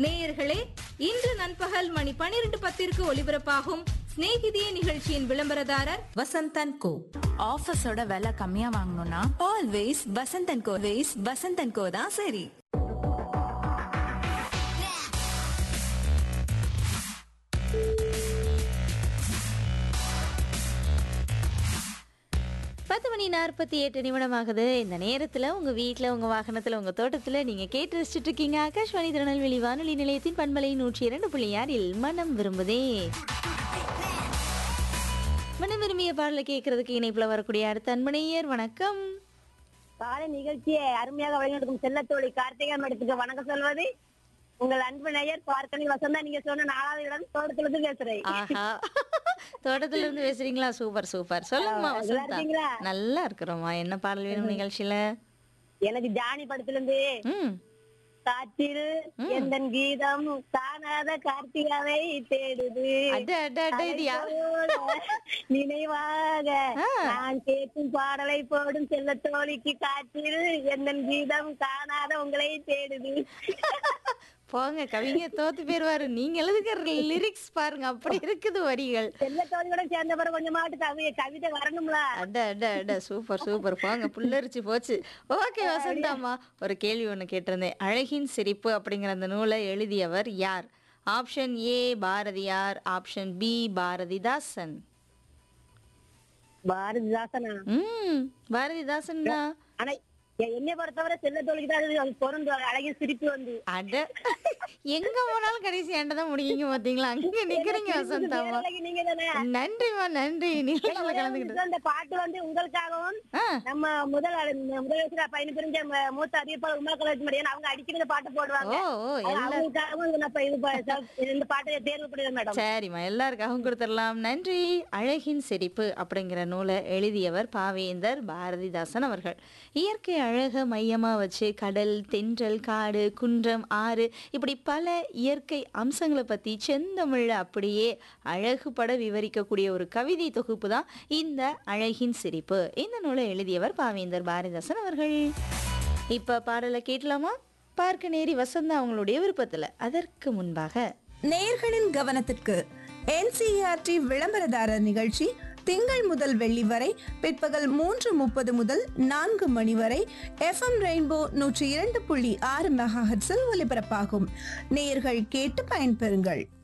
நேயர்களே இன்று நண்பகல் மணி பனிரெண்டு பத்திற்கு ஒலிபரப்பாகும் சிநேகிதியே நிகழ்ச்சியின் விளம்பரதாரர் வசந்தன் கோ ஆஃபீஸோட விலை கம்மியா வாங்கணும்னா always Vasanthan co ways Vasanthan co தான் சரி பத்து மணி நாற்பத்தி எட்டு நிமிடமாகுது இந்த நேரத்தில் உங்கள் வீட்டில் உங்கள் வாகனத்தில் உங்கள் தோட்டத்தில் நீங்கள் கேட்டு ரசிச்சுட்டு இருக்கீங்க ஆகாஷ்வாணி திருநெல்வேலி வானொலி நிலையத்தின் பண்பலை நூற்றி இரண்டு புள்ளி ஆறில் மனம் விரும்புதே மனம் விரும்பிய பாடலை கேட்கறதுக்கு இணைப்பில் வரக்கூடிய அடுத்த அன்பனையர் வணக்கம் காலை நிகழ்ச்சியை அருமையாக வழிநடத்தும் செல்லத்தோழி கார்த்திகா மேடத்துக்கு வணக்கம் சொல்வது உங்கள் அன்பு நேயர் பார்க்கணி வசந்தா நீங்க சொன்ன நாலாவது இடம் தோட்டத்துல இருந்து பேசுறேன் ஆஹா தோட்டத்துல இருந்து பேசுறீங்களா சூப்பர் சூப்பர் சொல்லுங்கம்மா நல்லா வசந்தா இருக்கீங்களா? நல்லா இருக்கிறோம்மா என்ன பாடல் வேணும் நிகழ்ச்சியில எனக்கு ஜானி படத்துல இருந்து ம் காற்றில் எந்த கீதம் காணாத கார்த்திகாவை தேடுது அட அட அட இது யா போல நினைவாக ஆ. நான் கேட்கும் பாடலை போடும் செல்ல தோழிக்கு காற்றில் எந்த கீதம் காணாத உங்களை தேடுது போங்க கவிஞர் தோத்து போயிருவாரு நீங்க எழுதுகிற லிரிக்ஸ் பாருங்க அப்படி இருக்குது வரிகள் செல்ல தோழியோட சேர்ந்த பிறகு கொஞ்சமாட்டு கவி கவிதை வரணும்ல அட அட அட சூப்பர் சூப்பர் போங்க புல்லரிச்சு போச்சு ஓகே வசந்தாம்மா ஒரு கேள்வி ஒன்று கேட்டிருந்தேன் அழகின் சிரிப்பு அப்படிங்கிற அந்த நூலை எழுதியவர் யார் option A Bharathiyar option B Bharathidasan பாரதிதாசனா ம் பாரதிதாசன் தான் ஆனா எ- என்னை பொறுத்தவரை செல்ல தோழிக்கு தான் அது- அது பொருந்தும் அழகிய சிரிப்பு வந்து அட எங்க போனாலும் கடைசி ஏண்ட தான் முடியுங்க பாத்தீங்களா அங்க நிக்கிறீங்க வசந்தாம்மா அழகி நீங்க தானே நன்றிம்மா நன்றி நிகழ்ச்சியில ஒரே ஒரு கலந்துக்கிட்டு நிமிஷம், இந்த பாட்டு வந்து உங்களுக்காகவும் ஆ நம்ம முதல் முதலமைச்சர் பயணி புரிஞ்ச ம- மூத்த அறிவிப்பாளர் உமா கலாஜ் மடியன் அவங்க அடிக்கடி இந்த பாட்டு போடுவாங்க ஓ ஓ அது எல்லா அவங்களுக்காகவும் இது நான் இப்ப இது ப- செல- இந்த பாட்டை தேர்வு பண்ணுவேன் மேடம் சரிம்மா எல்லாருக்காகவும் கொடுத்துடலாம் நன்றி அழகின் சிரிப்பு அப்படிங்கிற நூலை எழுதியவர் பாவேந்தர் பாரதிதாசன் அவர்கள் இயற்கை அழக மையமா வச்சு கடல் தென்றல் காடு குன்றம் ஆறு இப்படி பல இயற்கை அம்சங்களை பத்தி செந்தமிழ்ல அப்படியே அழகுபட விவரிக்கக்கூடிய ஒரு கவிதை தொகுப்பு தான் இந்த அழகின் சிரிப்பு இந்த நூலை எழுதியவர் பாவேந்தர் பாரதிதாசன் அவர்கள் இப்ப பாடலை கேட்கலாமா பார்க்க நேரி வசந்தா அவங்களுடைய விருப்பத்துல அதற்கு முன்பாக நேயர்களின் கவனத்திற்கு என்சிஆர்டி விளம்பரதாரர் நிகழ்ச்சி திங்கள் முதல் வெள்ளி வரை பிற்பகல் மூன்று முப்பது முதல் நான்கு மணி வரை எஃப்எம் ரெயின்போ நூற்றி இரண்டு புள்ளி ஆறு மெகாஹெட்ஸில் ஒலிபரப்பாகும் நேயர்கள் கேட்டு பயன்பெறுங்கள்